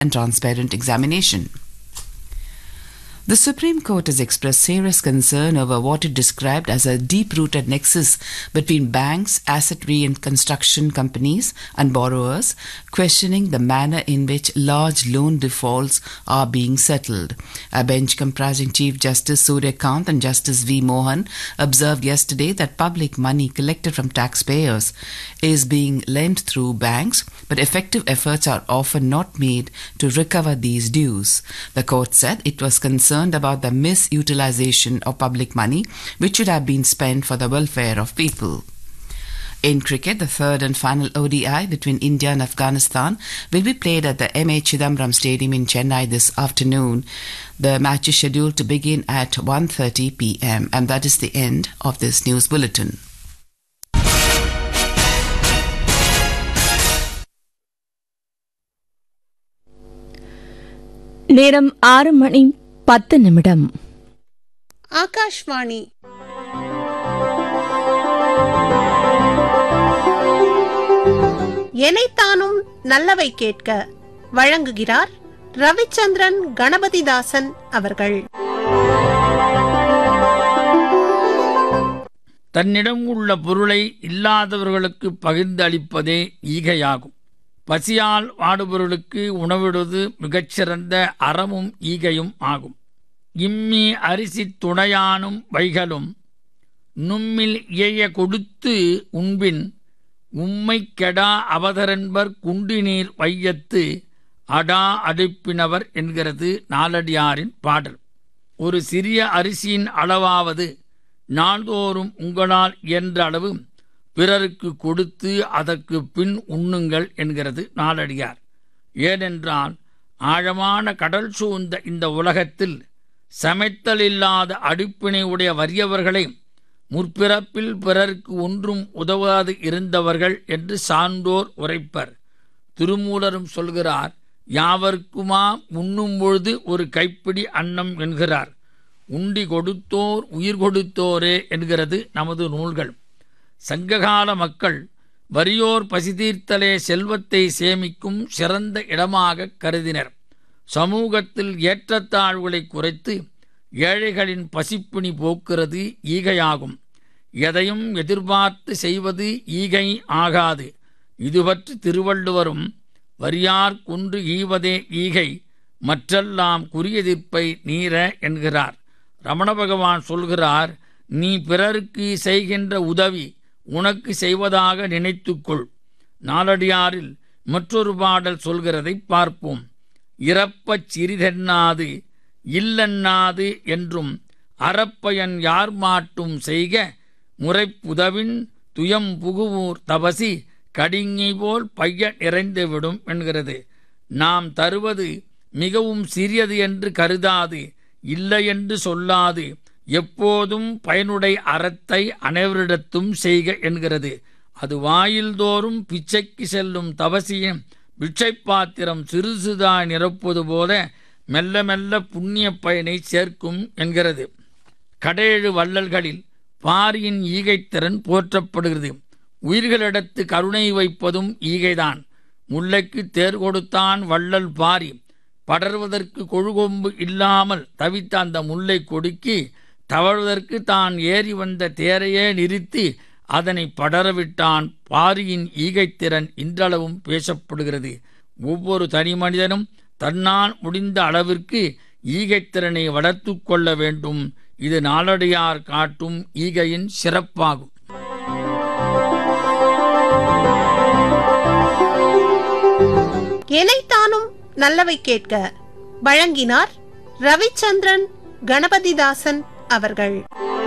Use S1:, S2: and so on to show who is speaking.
S1: and transparent examination. The Supreme Court has expressed serious concern over what it described as a deep rooted nexus between banks, asset reconstruction companies, and borrowers, questioning the manner in which large loan defaults are being settled. A bench comprising Chief Justice Surya Kant and Justice V. Mohan observed yesterday that public money collected from taxpayers is being lent through banks, but effective efforts are often not made to recover these dues. The court said it was concerned about the misutilization of public money, which should have been spent for the welfare of people. In cricket, the third and final ODI between India and Afghanistan will be played at the MA Chidambaram Stadium in Chennai this afternoon. The match is scheduled to begin at 1:30 p.m. and that is the end of this news bulletin.
S2: நேரம் ஆறு மணி பத்து நிமிடம்
S3: ஆகாஷ்வாணி எனைத்தானும் நல்லவை கேட்க வழங்குகிறார் ரவிச்சந்திரன் கணபதிதாசன் அவர்கள்
S4: தன்னிடம் உள்ள பொருளை இல்லாதவர்களுக்கு பகிர்ந்து அளிப்பதே ஈகையாகும் பசியால் வாடுபவர்களுக்கு உணவிடுவது மிகச்சிறந்த அறமும் ஈகையும் ஆகும் இம்மி அரிசி துணையானும் வைகளும் நும்மில் இயைய கொடுத்து உண்பின் உம்மை கெடா அவதரன்பர் குண்டு நீர் வையத்து அடா அடுப்பினவர் என்கிறது நாலடியாரின் பாடல் ஒரு சிறிய அரிசியின் அளவாவது நாள்தோறும் உங்களால் இயன்ற அளவு பிறருக்கு கொடுத்து அதற்கு பின் உண்ணுங்கள் என்கிறது நாளடியார் ஏனென்றால் ஆழமான கடல் சூழ்ந்த இந்த உலகத்தில் சமைத்தல் இல்லாத அடுப்பினை உடைய வறியவர்களை முற்பிறப்பில் பிறருக்கு ஒன்றும் உதவாது இருந்தவர்கள் என்று சான்றோர் உரைப்பர் திருமூலரும் சொல்கிறார் யாவர்க்குமா உண்ணும் பொழுது ஒரு கைப்பிடி அன்னம் என்கிறார் உண்டி கொடுத்தோர் உயிர் கொடுத்தோரே என்கிறது நமது நூல்கள் சங்ககால மக்கள் வறியோர் பசிதீர்த்தலே செல்வத்தை சேமிக்கும் சிறந்த இடமாக கருதினர் சமூகத்தில் ஏற்றத்தாழ்வுகளை குறைத்து ஏழைகளின் பசிப்பிணி போக்குறது ஈகையாகும் எதையும் எதிர்பார்த்து செய்வது ஈகை ஆகாது இது பற்றி திருவள்ளுவரும் வரியார் குன்று ஈவதே ஈகை மற்றெல்லாம் குறியெதிர்ப்பை நீர என்கிறார் ரமண பகவான் சொல்கிறார் நீ பிறருக்கு செய்கின்ற உதவி உனக்கு செய்வதாக நினைத்துக்கொள் நாலடியாரில் மற்றொரு பாடல் சொல்கிறதை பார்ப்போம் இறப்பச் சிறிதென்னாது இல்லன்னாது என்றும் அறப்பயன் யார் மாட்டும் செய்க முறைப்புதவின் துயம் புகுவூர் தபசி கடிங்கை போல் பைய நிறைந்துவிடும் என்கிறது நாம் தருவது மிகவும் சிறியது என்று கருதாது இல்லை என்று சொல்லாது எப்போதும் பயனுடை அறத்தை அனைவரிடத்தும் செய்க என்கிறது அது வாயில்தோறும் பிச்சைக்கு செல்லும் தவசியம் பிட்சை பாத்திரம் சிறுசுதாய் நிரப்புவது போல மெல்ல மெல்ல புண்ணிய பயனை சேர்க்கும் என்கிறது கடேழு வள்ளல்களில் பாரியின் ஈகைத்திறன் போற்றப்படுகிறது உயிர்களிடத்து கருணை வைப்பதும் ஈகைதான் முல்லைக்கு தேர் கொடுத்தான் வள்ளல் பாரி படர்வதற்கு கொழுகொம்பு இல்லாமல் தவித்த அந்த முல்லை கொடுக்கி தவழ்வதற்கு தான் ஏறி வந்த தேரையே நிறுத்தி அதனை படரவிட்டான் பாரியின் ஈகைத்திறன் இன்றளவும் பேசப்படுகிறது ஒவ்வொரு தனி மனிதனும் தன்னால் முடிந்த அளவிற்கு ஈகைத்திறனை வளர்த்து கொள்ள வேண்டும் இது நாளடியார் காட்டும் ஈகையின் சிறப்பாகும்
S3: எனைத்தானும் நல்லவை கேட்க வழங்கினார் ரவிச்சந்திரன் கணபதிதாசன் அவர்கள்